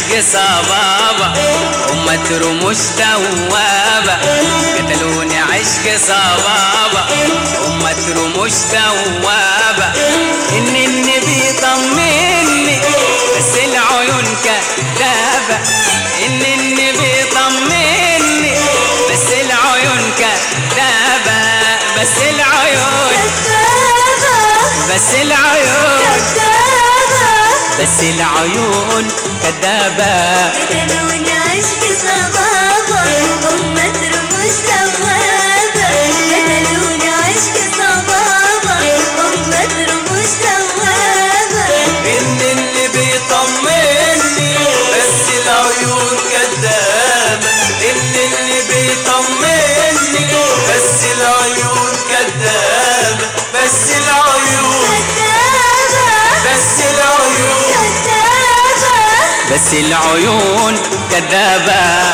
عشق صبابة أمة رموش توابة قتلوني عشق صبابة أمة رموش توابة إن النبي طمني بس العيون كذابة إن النبي طمني بس العيون كذابة بس العيون بس العيون بس العيون كذابة قتلوني عشق صبابة أمة رموش توابة قتلوني عشق صبابة أمة رموش توابة إن اللي بيطمني بس العيون كدابة إن اللي بيطمني بس العيون كدابة بس العيون كذابة بس العيون كذابة بس العيون كذابة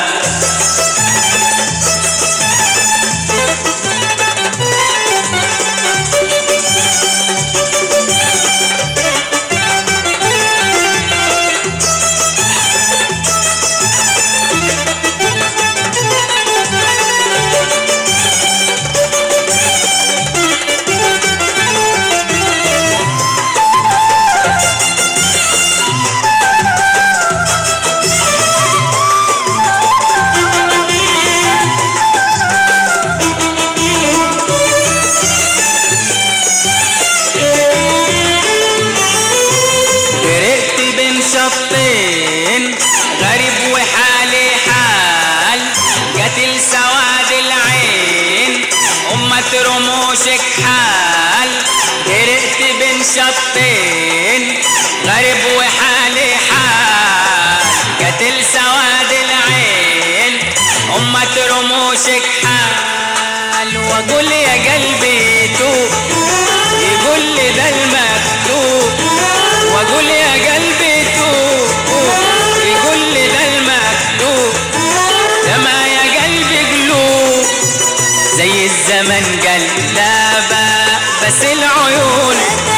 غرقت بين شطين غريب وحالي حال قتل سواد العين أمة رموشك حال غرقت بين شطين غريب وحالي حال قتل سواد العين أمة رموشك حال وأقول يا قلبي توب يقول لي ده المكتوب واقول يا قلبي توب يقول لي ده المكتوب ده ما يا قلبي قلوب زي الزمن قلابة بس العيون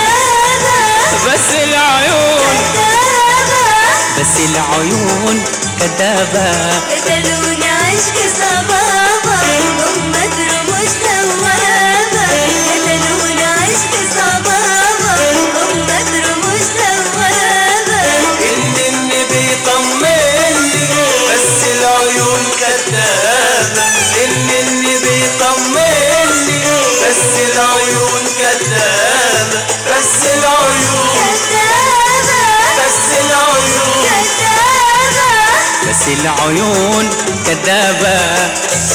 بس العيون بس العيون كذابة قتلوني عشق صبابة أمة رموش توابة قتلوني عشق صبابة أمة رموش توابة إن اللي بيطمني بس العيون كدابة إن اللي بيطمني بس العيون كدابة بس العيون كذابة بس العيون كذابة بس العيون كذابة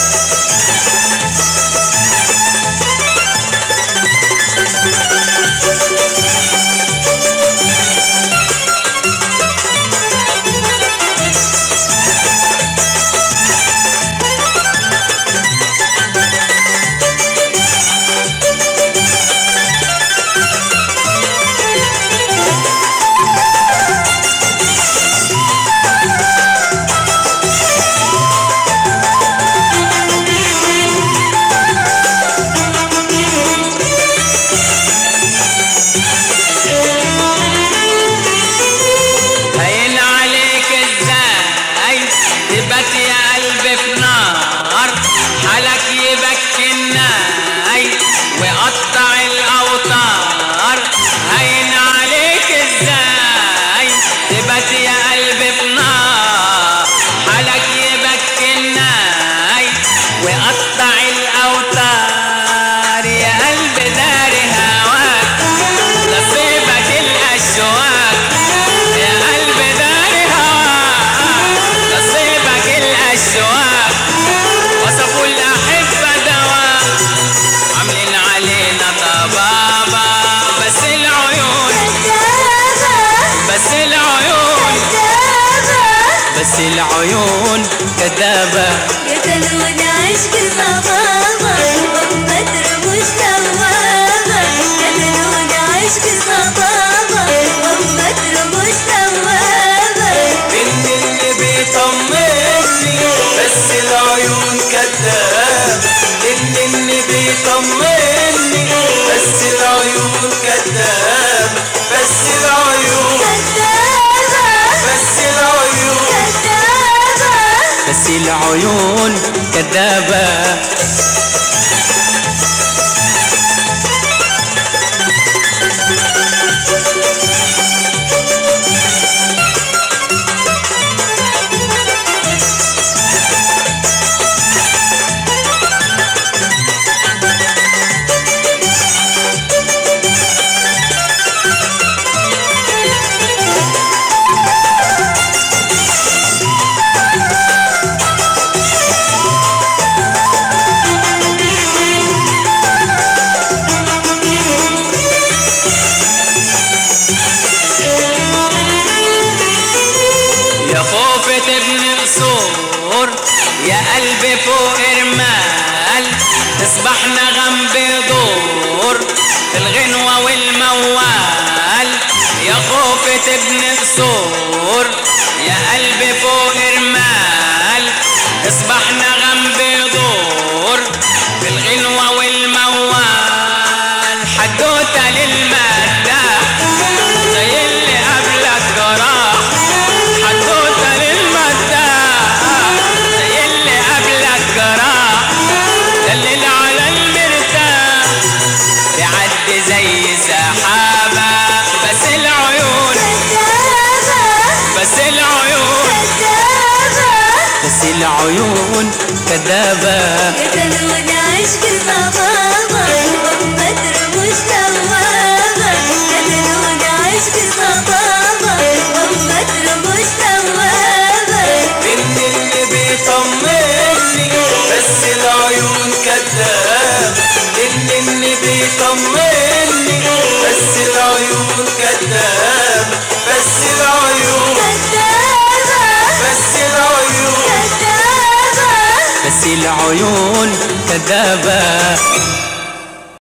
هين عليك ازاي تبات يا قلبي في نار حالك يبكي الناي وقطع الاوتار هين عليك ازاي تبات يا قلبي في نار حالك يبكي الناي وقطع الاوتار يا قلبي داري هواك نصيبك الاشواك يا قلبي داري هواك نصيبك الاشواك وصفوا الاحبه دواء عاملين علينا طبابه بس العيون بس العيون بس العيون كذابه قتلوني عشق صبابة أمة رموش توابة قتلوني عشق صبابة أمة رموش توابة إن اللي بيطمني بس العيون كدابة إن اللي بيطمني بس العيون كدابة بس العيون كذابة بس العيون بس العيون كذابة يا خوفة ابن قصور يا قلبي فوق رمال تصبح نغم بدور في الغنوة والموال يا خوفة ابن قصور يا قلبي فوق رمال تصبح نغم بدور في الغنوة والموال حدوتة للمداح زي اللي قبلك جراح حدوتة للمداح زي اللي قبلك جراح دلل على المرتاح بيعدي زي سحابة بس العيون بس العيون بس العيون كذابة قتلون عشق الصبابة وبدر مش توابة قتلون عشق الصبابة وبدر مش توابة إن اللي بيطمني بس العيون كذاب إن اللي بيطمني بس العيون كذاب بس العيون كذابة بس العيون كذابة بس العيون كذابة